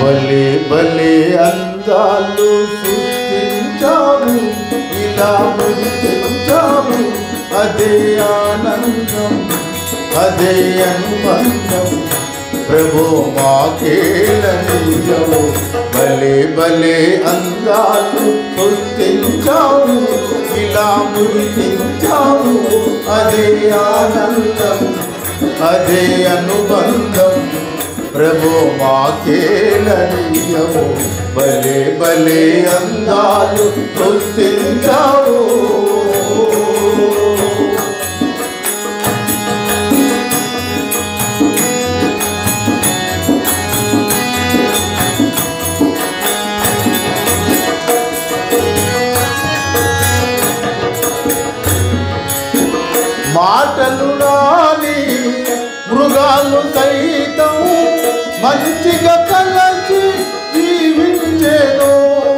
భలే భలే అందాలు సృష్టించావు ఇలా మురిపించావు అదే ఆనందం అదే అనుబంధం ప్రభు మాకేలనియవు భలే భలే అందాలు సృష్టించావు ఇలా మురిపించావు అదే ఆనందం అదే అనుబంధం ప్రభు మాకేలనియవు భలే భలే అందాలు సృష్టించావు మాటలు రాని మృగాలు సైతం మంచిగా కలసి జీవించేను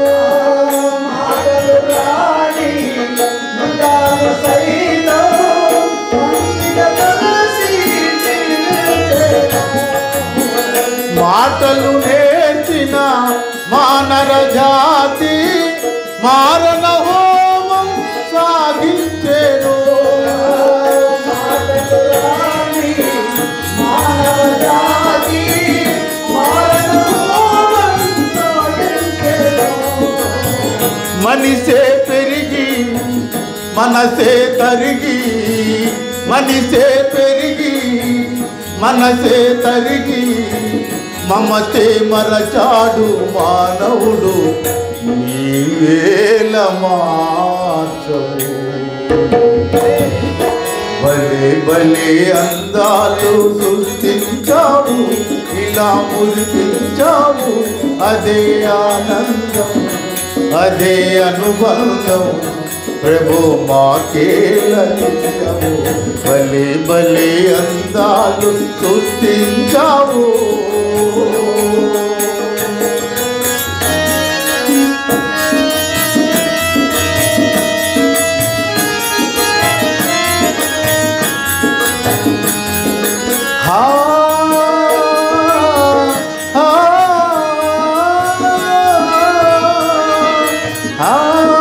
మాటలు రాని మృగాలు సైతం మంచిగా కలిసి జీవించేను. మాటలు నేర్చిన మానర జాతి మారణ హోమం సాగించేను మాటలు రాని మానవ జాతి మానవోమం సాగించేను. మనిషే పెరిగి మనసే తరిగి మనిషే పెరిగి మనసే తరిగి మమతే మరచాడు మానవుడు నీవేల మార్చవు భలే భలే అందాలు సృష్టించావు ఇలా మురిపించావు అదే ఆనందం అదే అనుబంధం ప్రభు మాకేలనియము భలే భలే అందాలు సృష్టించావు హా హా హా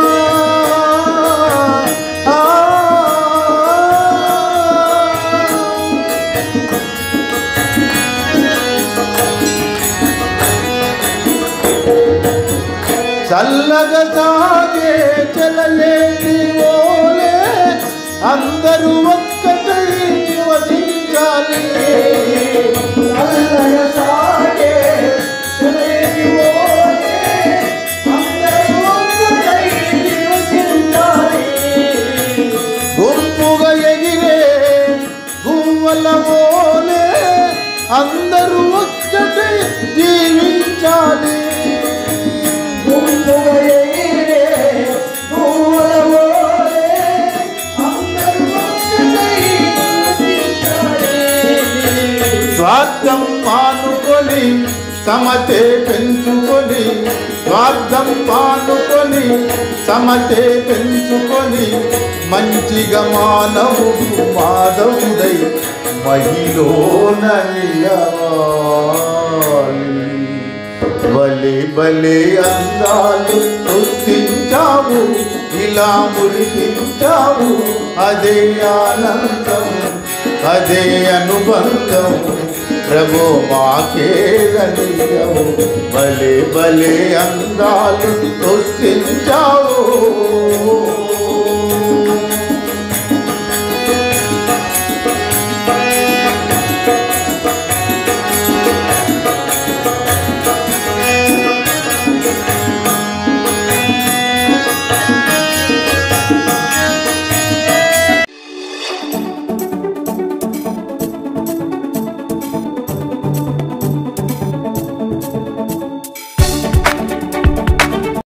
చల్లగా సాగే చలలేని ఓలే అందరూ ఒక్కటై నివసించాలి అల్లయ సాగే చెలరేగి ఓలే అందరూ ఒక్కటై నివసించాలి. గుంపుగా ఎగిరే గువ్వల ఓలే అందరూ ఒక్కటై జీవించాలి గుంపుగా ఎగిరే పువ్వుల ఓలే అందరూ ఒక్కటై నివసించాలి. స్వార్థం మానుకొని సమతే పెంచుకొని స్వార్థం మానుకొని సమతే పెంచుకొని మంచిగా మానవుడు మాధవుడై మహిళన నిలవాలి బలి బలి అందాలు సృష్టించావు ఇలా మురిపించావు అదే ఆనందం అదే అనుబంధం ప్రభు మాకేలనియము బలి బలి అందాలు సృష్టించావు